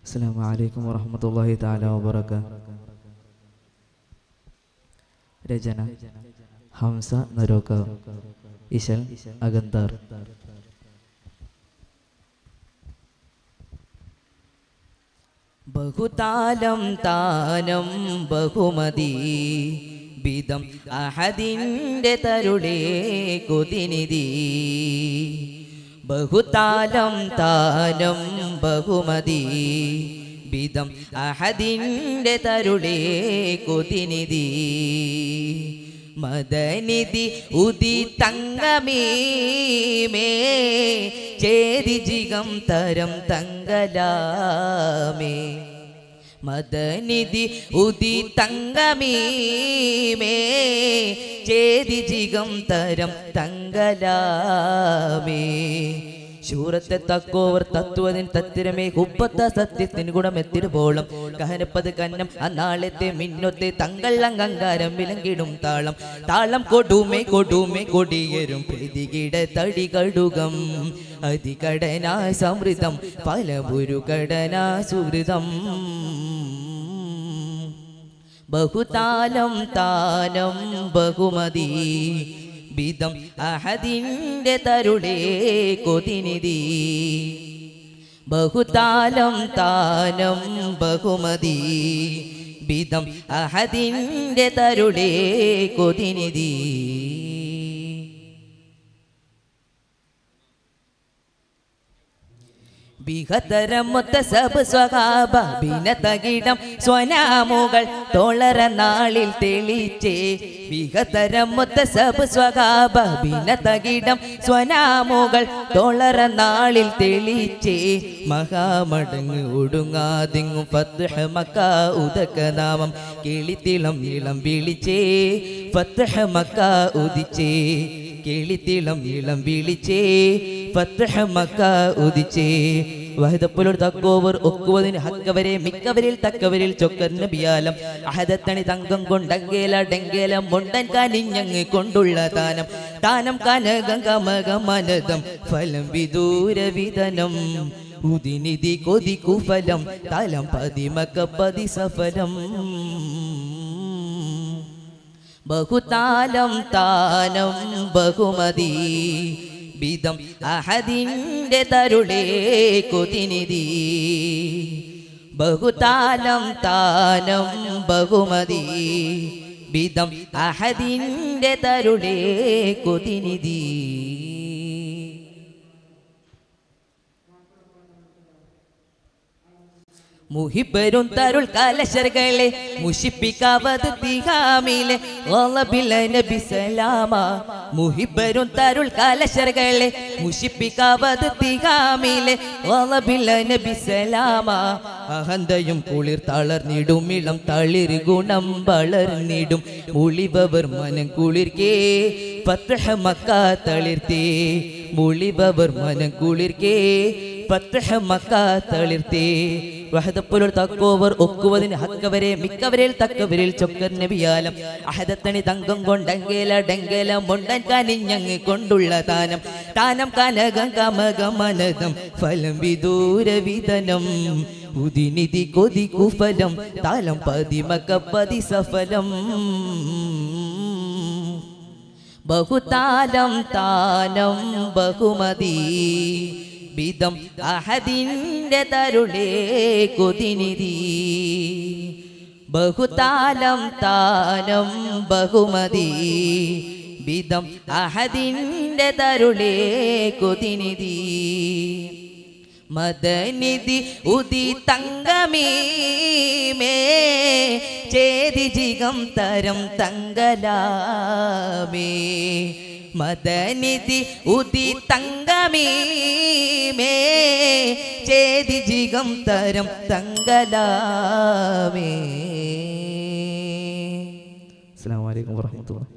السلام عليكم ورحمة الله تعالى وبركاته രചന ഹംസ നരോക്കാവ് ഇശൽ അഗന്താർ ബഹുതാലം താനം ബഹുമതി ബിദം അഹദിൻ്റെ തരുളേ കൊതിനിധി ബഹുതാലം താനം ബഹുമതി ബിദം അഹദിൻ്റെ തരുളേ കൊതിനിധി മദനിധി ഉദി തങ്കമീമേ ചേതി ജിഗം തരം തങ്കലാമേ മദനിധി ഉദി തങ്കമീമേ ചേതി ജിഗം തരം തങ്കലാമേ ശൂരത്തെ തക്കോവർ തത്വതിൻ തത്തിരമേ കുപ്പത്ത സത്യത്തിന് ഗുണമെത്തിടുപോളം കഹനപ്പത് കന്നം അന്നാളത്തെ മിന്നൊത്തെ തങ്കള്ളങ്കങ്കാരം വിലങ്കിടും താളം താളം കൊടുമേ കൊടുമേ കൊടിയരും പ്രതികിട തടി കടുകം അതികടനാ സമൃതം പലപുരു കടനാ സുഹൃതം ബഹുതാലം താനം ബഹുമതി ബിദം അഹദിൻ്റെ തരുളേ കൊതിനിധി ബഹുതാലം താനം ബഹുമതി ബിദം അഹദിൻ്റെ തരുളേ കൊതിനിധി ബിഹതരമൊത്ത സബ് സ്വഹാബ ബിനതകിടം സ്വനാമുകൾ തോളറ നാളിൽ തെളിച്ചേ ബിഹതരമൊത്ത സബ് സ്വഹാബ ബിനതകിടം സ്വനാമുകൾ തോളറ നാളിൽ തെളിച്ചേ മഹാമടങ്ങ് ഒടുങ്ങാതിങ്ങും ഫത്ഹ മക്ക ഉദക നാമം കിളിത്തിളം ഇളം വിളിച്ചേ ഫത്ഹ മക്ക ഉദിച്ചേ കിളിത്തിളം ഇളം വിളിച്ചേ ഫത്ഹ മക്ക ഉദിച്ചേ വഹദപ്പുലൊരു തക്കോവർ ഒക്കുവതിന് ഹക്കവരെ മിക്കവരിൽ തക്കവരിൽ ചൊക്കർ നബിയാലം അഹദത്തണി തങ്കം കൊണ്ടങ്കേല ഡെങ്കേല മുണ്ടൻ കനിഞ്ഞങ്ങ് കൊണ്ടുള്ള താനം താനം കനകം കമകമനതം ഫലം വിദൂര വിതനം ഉദിനിധി കൊതി കുഫലം തലം പതിമക്ക പതി സഫലം ബഹുതാലം താനം ബഹുമതി ബിദം അഹദിൻ്റെ തരുളേ കൊതിനിധി ബഹുതാലം താനം ബഹുമതി ബിദം അഹദിൻ്റെ തരുളേ കൊതിനിധി മുഹിബരും തരുൾ കലശർകളെ മുഷിപ്പിക്കാവത് തിഹാമിലെ ഓളബില നബി സലാമ മുഹിബരും തരുൾ കലശർകളെ മുഷിപ്പിക്കാവത് തിഹാമിലെ ഓളബില നബി സലാമ അഹന്തയും കുളിർ തളർന്നിടും ഇളം തളിർ ഗുണം വളർന്നിടും മുളിബവർ മനം കുളിർക്കേ പത്രഹ മക്ക തളിർത്തേ മുളിബവർ മനം കുളിർക്കേ പത്രഹ മക്ക തളിർത്തേ വഹദപ്പുലർ തക്കോവർ ഒക്കുവതിന് ഹക്കവരെ മിക്കവരിൽ തക്കവരിൽ ചൊക്കർ നബിയാലം അഹദത്തണി തങ്കം കൊണ്ടങ്കേല ഡെങ്കേല മുണ്ടൻ കനിഞ്ഞങ്ങ് കൊണ്ടുള്ള താനം താനം കനകം കമകമനതം ഫലം വിദൂര വിതനം ഉദിനിധി കൊതി കുഫലം താലം പതിമക്ക പതി സഫലം ബഹുതാലം താനം ബഹുമതി ബിദം അഹദിൻ്റെ തരുളേ കൊതിനിധി ബഹുതാലം താനം ബഹുമതി ബിദം അഹദിൻ്റെ തരുളേ കൊതിനിധി മദനിധി ഉദി തങ്കമീമേ ചേതി ജിഗം തരം തങ്കലാമേ മദനിധി ഉദി തങ്കമീമേ ചേതി ജിഗം തരം തങ്കലാമേ അസ്സാം വലൈക്കും വർഹമത്തുള്ള